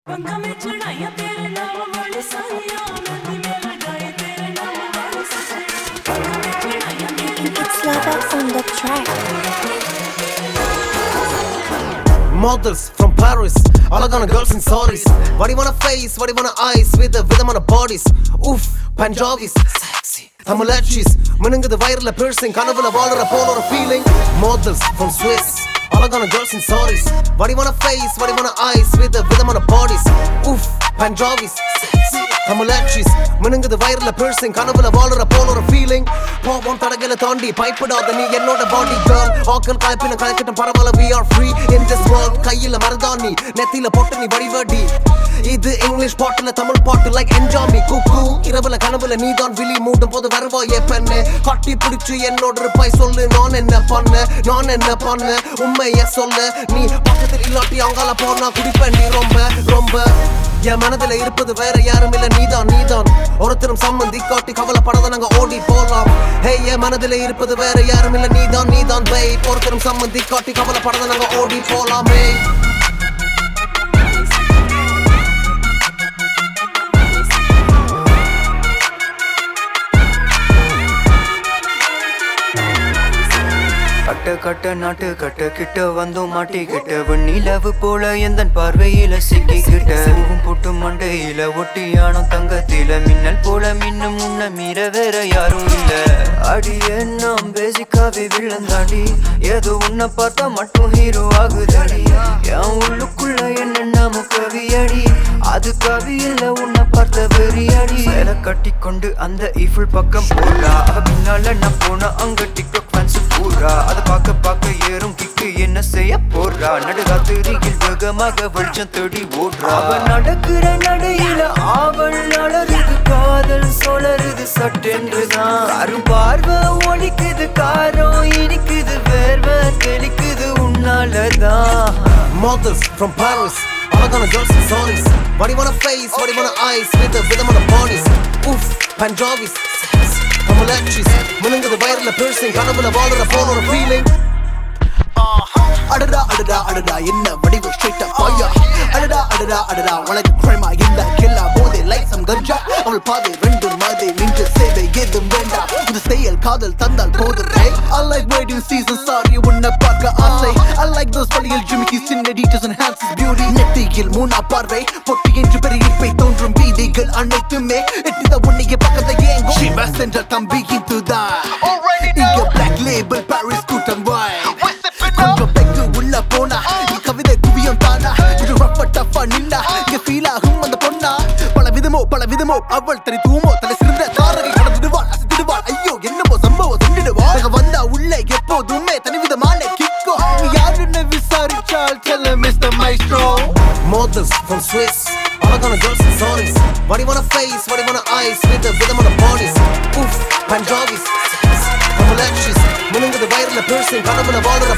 पंगा में चढ़ाइया तेरे नाम वाली सारिया नदी में लगाई तेरे नाम वाली सारिया पंगा में चढ़ाइया तेरे It's Lava on the track. Models from Paris, அழகான girls in saris வடிவான face, வடிவான eyes with விதமான bodies Oof, Punjabis, sexy தமிழாட்சிஸ் மினுங்குது வயர்ல piercing கனவுல வாழுற போல ஒரு feeling Models from Swiss அழகான girls in saris வடிவான face, வடிவான eyes with விதமான bodies Oof, Punjabis, sexy தமிழாட்சிஸ் மினுங்குது வயர்ல piercing கனவுல வாழுற போல ஒரு feeling போவோம் தடகளை தாண்டி பயப்படாத நீ என்னோட பாடி கேர்ள் ஆக்கள் கலப்பின கலக்கட்டும் பரவாயில்ல we are free in this world கையில மருதாணி நெத்தியில போட்டு நீ வழிவடி இது இங்கிலீஷ் பாட்டுல தமிழ் பாட்டு லைக் என்ஜாமி குக்கு இரவுல கனவுல நீதான் விழி மூடும் போது வருவாயே பெண்ணு கட்டி பிடிச்சு என்னோட இருப்பாய் சொல்லு நான் என்ன பண்ண நான் என்ன பண்ண உண்மைய சொல்லு நீ பக்கத்தில் இல்லாட்டி அங்கால போனா குடிப்பேன் நீ ரொம்ப ரொம்ப என் மனதுல இருப்பது வேற யாரும் இல்ல நீதான் நீதான் ஒருத்தரும் சம்மந்தி காட்டி கவலைப்படாத நாங்க ஓடி போலாம் ஹே என் மனதுல இருப்பது வேற யாரும் இல்ல நீதான் நீதான் பை ஒருத்தரும் சம்மந்தி காட்டி கவலைப்படாத நாங்க ஓடி போலாமே கட்ட கட்ட நாட்டு கட்ட கிட்ட வந்தும் மாட்டிக்கிட்ட வெண்ணிலவு போல எந்த பார்வையில சிக்கிக்கிட்ட பூவும் புட்டு மண்டையில ஒட்டியானம் தங்கத்தில மின்னல் போல மின்னும் முன்ன மீற வேற யாரும் இல்ல அடிய நாம் பேசிக்காவே விழுந்தாடி ஏதோ உன்னை பார்த்தா மட்டும் ஹீரோ ஆகுதடி என் உள்ளுக்குள்ள என்ன கவியடி அது கவி இல்ல உன்னை பார்த்த வெறியடி சேலை கட்டி கொண்டு அந்த ஈஃபிள் பக்கம் போறா அவ பின்னால நான் போன அங்க டிக்டாக் ஃபேன்ஸ் பூரா அதை பார்க்க பார்க்க ஏறும் கிக்கு என்ன செய்ய போறா நடுராத்திரியில் வேகமாக வெளிச்சம் தேடி ஓடுறா அவ நடக்கிற நடையில அவள் அலறுது காதல் சொலருது சட்டென்றுதான் அரும் பார்வை ஒலிக்குது காரம் இனிக்குது வேர்வை தெளிக்குது உன்னாலதான் Models from Paris அழகான girls in saris வடிவான face, வடிவான eyes with விதமான bodies Oof, Punjabis, sexy தமிழாட்சிஸ் மினுங்குது வயர்ல piercing கனவுல வாழுற போல ஒரு feeling அடடா அடடா அடடா என்ன வடிவு ஸ்ட்ரைட்டா பாயா அடடா அடடா அடடா உனக்கு கிரைமா இந்த கில்லா போதே லைக் சம் கஞ்சா அவள் பாதை ரெண்டு மாதே நின்று சேவை ஏதும் வேண்டாம் இது செயல் காதல் தந்தால் போதும் I like radio season sorry உன்னை பார்க்க ஆசை I like those பள்ளியில் ஜிமிக்கி சின்ன டீச்சர்ஸ் and hands பியூட்டி நெத்தியில் மூணா பார்வை பொட்டி என்று பெரிய இப்பை தோன்றும் வீதிகள் அனைத்துமே எட்டித உன்னைய பக்கத்தை ஏங்கும் சிவா சென்ற தம்பி into that இங்க black label Paris கூட்டம் வாய் கொஞ்சம் பெக்கு உள்ள போனா நீ கவிதை குவியம் தானா இது ரஃப டஃபா நின்னா இங்க ஃபீல் ஆகும் அந்த பொண்ணா பல விதமோ பல விதமோ அவள் தனி தூமோ தலை சிறந்த காரகை கடந்துடுவாள் அசத்திடுவாள் ஐயோ என்னமோ சம்பவம் சொல்லிடுவா நாங்க வந்தா உள்ள எப்போதுமே தனி விதமான கிக்கோ நீ யாருன்னு விசாரிச்சால் செல்ல mister maestro Models from Swiss அழகான girls in saris வடிவான face, வடிவான eyes with விதமான bodies Oof, Punjabis, sexy தமிழாட்சிஸ் மினுங்குது வயர்ல piercing கனவுல வாழுற